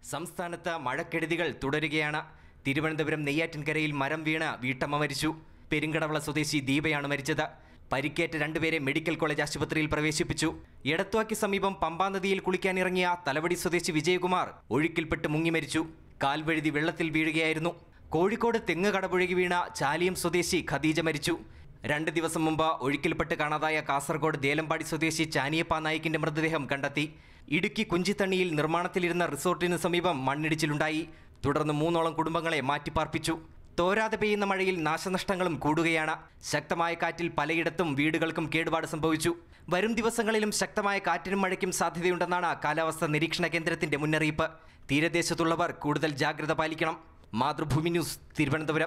സംസ്ഥാനത്ത് മഴക്കെടുതികൾ തുടരുകയാണ് തിരുവനന്തപുരം നെയ്യാറ്റിൻകരയിൽ മരം വീണ് വീട്ടമ്മ മരിച്ചു പെരുങ്കടവള സ്വദേശി ദീപയാണ് മരിച്ചത് പരിക്കേറ്റ രണ്ടുപേരെ മെഡിക്കൽ കോളേജ് ആശുപത്രിയിൽ പ്രവേശിപ്പിച്ചു എടത്വായ്ക്ക് സമീപം പമ്പാ നദിയിൽ കുളിക്കാനിറങ്ങിയ തലവടി സ്വദേശി വിജയകുമാർ ഒഴുക്കിൽപ്പെട്ട് മുങ്ങി മരിച്ചു കാൽവഴുതി വെള്ളത്തിൽ വീഴുകയായിരുന്നു കോഴിക്കോട് തെങ്ങ് കടപുഴകി വീണ ചാലിയം സ്വദേശി ഖദീജ മരിച്ചു രണ്ട് ദിവസം മുമ്പ് ഒഴുക്കിൽപ്പെട്ട് കാണാതായ കാസർഗോഡ് ദേലമ്പാടി സ്വദേശി ചാനിയപ്പ നായിക്കിന്റെ മൃതദേഹം കണ്ടെത്തി ഇടുക്കി കുഞ്ചിത്തണ്ണിയിൽ നിർമ്മാണത്തിലിരുന്ന റിസോർട്ടിന് സമീപം മണ്ണിടിച്ചിലുണ്ടായി തുടർന്ന് മൂന്നോളം കുടുംബങ്ങളെ മാറ്റിപ്പാർപ്പിച്ചു തോരാതെ പെയ്യുന്ന മഴയിൽ നാശനഷ്ടങ്ങളും കൂടുകയാണ് ശക്തമായ കാറ്റിൽ പലയിടത്തും വീടുകൾക്കും കേടുപാട് സംഭവിച്ചു വരും ദിവസങ്ങളിലും ശക്തമായ കാറ്റിനും മഴയ്ക്കും സാധ്യതയുണ്ടെന്നാണ് കാലാവസ്ഥാ നിരീക്ഷണ കേന്ദ്രത്തിന്റെ മുന്നറിയിപ്പ് തീരദേശത്തുള്ളവർ കൂടുതൽ ജാഗ്രത പാലിക്കണം മാതൃഭൂമി ന്യൂസ് തിരുവനന്തപുരം